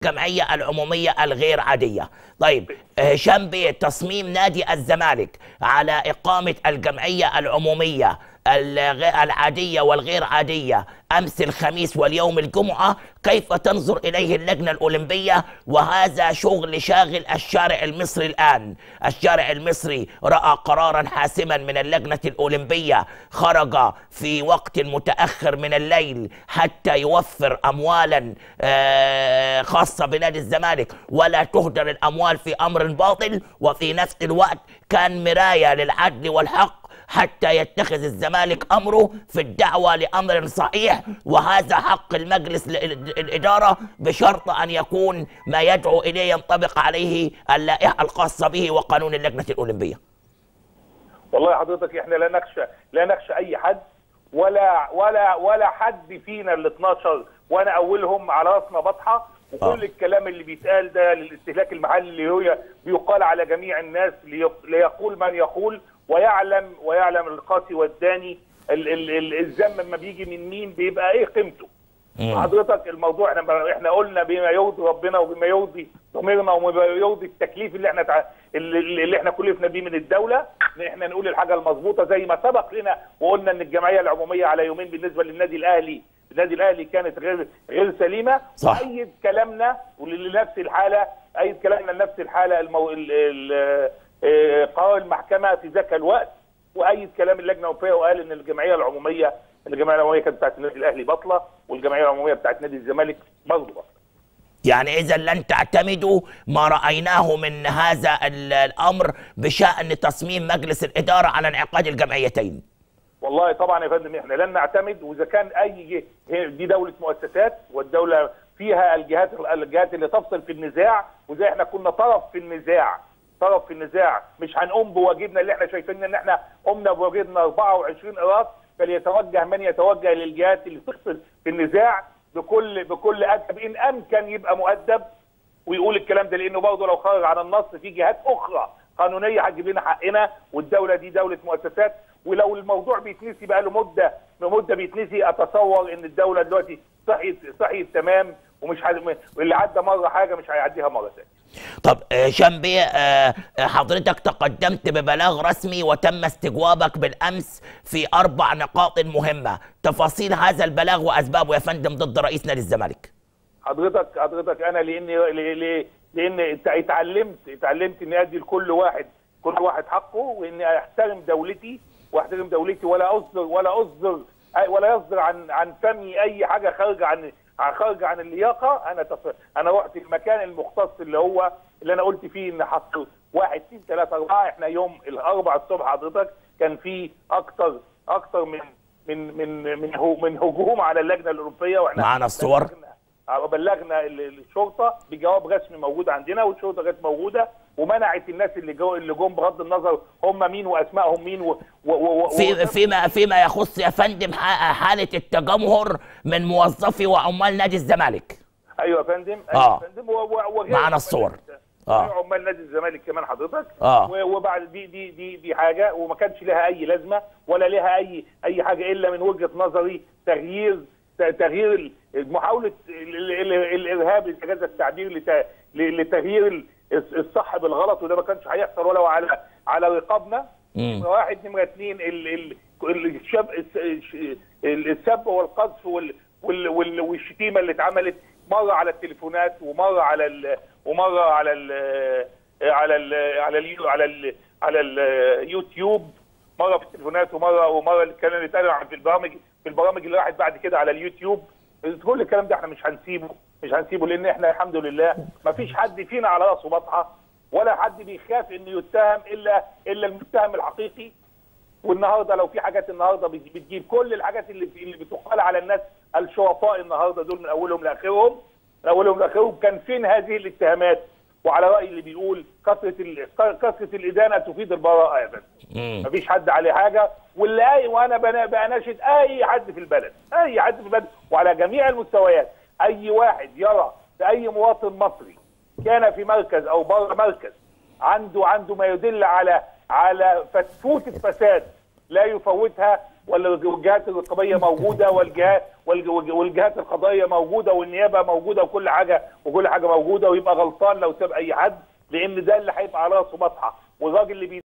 الجمعيه العموميه الغير عاديه طيب هشام بيه تصميم نادي الزمالك على اقامه الجمعيه العموميه الغ- العادية والغير عادية أمس الخميس واليوم الجمعة كيف تنظر إليه اللجنة الأولمبية وهذا شغل شاغل الشارع المصري الآن الشارع المصري رأى قرارا حاسما من اللجنة الأولمبية خرج في وقت متأخر من الليل حتى يوفر أموالا آه، خاصة بنادي الزمالك ولا تهدر الأموال في أمر باطل وفي نفس الوقت كان مراية للعدل والحق حتى يتخذ الزمالك امره في الدعوه لامر صحيح وهذا حق المجلس ال- ال- الاداره بشرط ان يكون ما يدعو اليه ينطبق عليه اللائحه الخاصه به وقانون اللجنه الاولمبيه. والله حضرتك احنا لا نخشى لا نخشى اي حد ولا ولا ولا حد فينا ال 12 وانا اولهم على راسنا بطحه وكل آه. الكلام اللي بيتقال ده للاستهلاك المحلي اللي هو بيقال على جميع الناس ليق- ليقول من يقول ويعلم ويعلم القاسي والداني ال- ال- ال- الذم لما بيجي من مين بيبقى ايه قيمته حضرتك الموضوع احنا احنا قلنا بما يرضي ربنا وبما يرضي ضميرنا وبما يرضي التكليف اللي احنا تع... اللي, اللي احنا كلفنا بيه من الدوله ان احنا نقول الحاجه المظبوطه زي ما سبق لنا وقلنا ان الجمعيه العموميه على يومين بالنسبه للنادي الاهلي النادي الاهلي كانت غير غير سليمه صح. ايد كلامنا ولنفس الحاله ايد كلامنا لنفس الحاله المو... ال... ال... آه، قرار المحكمه في ذاك الوقت وايد كلام اللجنه الاوروبيه وقال ان الجمعيه العموميه الجمعيه العموميه كانت بتاعت النادي الاهلي بطله والجمعيه العموميه بتاعت نادي الزمالك برضه بطله يعني اذا لن تعتمدوا ما رايناه من هذا ال- الامر بشان تصميم مجلس الاداره على انعقاد الجمعيتين. والله طبعا يا فندم احنا لن نعتمد واذا كان اي ج- هي- دي دوله مؤسسات والدوله فيها الجهات الجهات اللي تفصل في النزاع وزي احنا كنا طرف في النزاع طرف في النزاع مش هنقوم بواجبنا اللي احنا شايفين ان احنا قمنا بواجبنا 24 قراط فليتوجه من يتوجه للجهات اللي تفصل في النزاع بكل بكل ادب ان امكن يبقى مؤدب ويقول الكلام ده لانه برضه لو خرج عن النص في جهات اخرى قانونيه هتجيب لنا حقنا والدوله دي دوله مؤسسات ولو الموضوع بيتنسي بقى له مده مده بيتنسي اتصور ان الدوله دلوقتي صحيت صحيت تمام ومش ه... اللي عدى مره حاجه مش هيعديها مره ثانيه طب آه، هشام بيه آه، آه، حضرتك تقدمت ببلاغ رسمي وتم استجوابك بالامس في اربع نقاط مهمه تفاصيل هذا البلاغ واسبابه يا فندم ضد رئيس نادي الزمالك حضرتك حضرتك انا لاني ل- ل- لان ات- اتعلمت اتعلمت اني ادي لكل واحد كل واحد حقه واني احترم دولتي واحترم دولتي ولا اصدر ولا اصدر أي- ولا يصدر عن عن فمي اي حاجه خارجه عن عن خارجه عن اللياقه انا تف... انا رحت المكان المختص اللي هو اللي انا قلت فيه ان حط واحد اثنين ثلاثه اربعه احنا يوم الاربع الصبح حضرتك كان في اكتر اكتر من من من من هو- من هجوم على اللجنه الاوروبيه واحنا معانا الصور؟ بلغنا- بلغنا ال- الشرطه بجواب رسمي موجود عندنا والشرطه كانت موجوده ومنعت الناس اللي جو اللي جم بغض النظر هم مين واسمائهم مين و و و في فيما فيما يخص يا فندم ح- حاله التجمهر من موظفي وعمال نادي الزمالك ايوه يا فندم آه. ايوه يا فندم و- و- وغير معانا عمال الصور. نادي- آه. غير عمال نادي الزمالك كمان حضرتك آه. و- وبعد دي دي دي دي حاجه وما كانش لها اي لازمه ولا لها اي اي حاجه الا من وجهه نظري تغيير ت- تغيير ال- محاوله ال- ال- ال- الارهاب اذا جاز التعبير لت- ل- لتغيير ال- الص- الصح بالغلط وده ما كانش هيحصل ولا على على رقابنا مم. واحد نمره اثنين ال ال ال- الشاب الس- الش- ال- السب والقذف وال وال وال والشتيمه اللي اتعملت مره على التليفونات ومره على ال ومره على ال على ال على ال على ال على اليوتيوب مره في التليفونات ومره ومره الكلام اللي اتقال عن- في البرامج في البرامج اللي راحت بعد كده على اليوتيوب كل الكلام ده احنا مش هنسيبه مش هنسيبه لان احنا الحمد لله ما فيش حد فينا على راسه بطحه ولا حد بيخاف انه يتهم الا الا المتهم الحقيقي والنهارده لو في حاجات النهارده بت- بتجيب كل الحاجات اللي اللي بتقال على الناس الشرفاء النهارده دول من اولهم لاخرهم من اولهم لاخرهم كان فين هذه الاتهامات وعلى راي اللي بيقول كثره ال- كثره الادانه تفيد البراءه يا فندم مم. مفيش حد عليه حاجه واللي اي وانا بنا- بناشد اي حد في البلد اي حد في البلد وعلى جميع المستويات اي واحد يرى في اي مواطن مصري كان في مركز او بره مركز عنده عنده ما يدل على على فتفوت فساد لا يفوتها ولا الجهات الرقابيه موجوده والجهات والج- والجهات القضائيه موجوده والنيابه موجوده وكل حاجه وكل حاجه موجوده ويبقى غلطان لو ساب اي حد لان ده اللي هيبقى على راسه بطحه والراجل اللي بي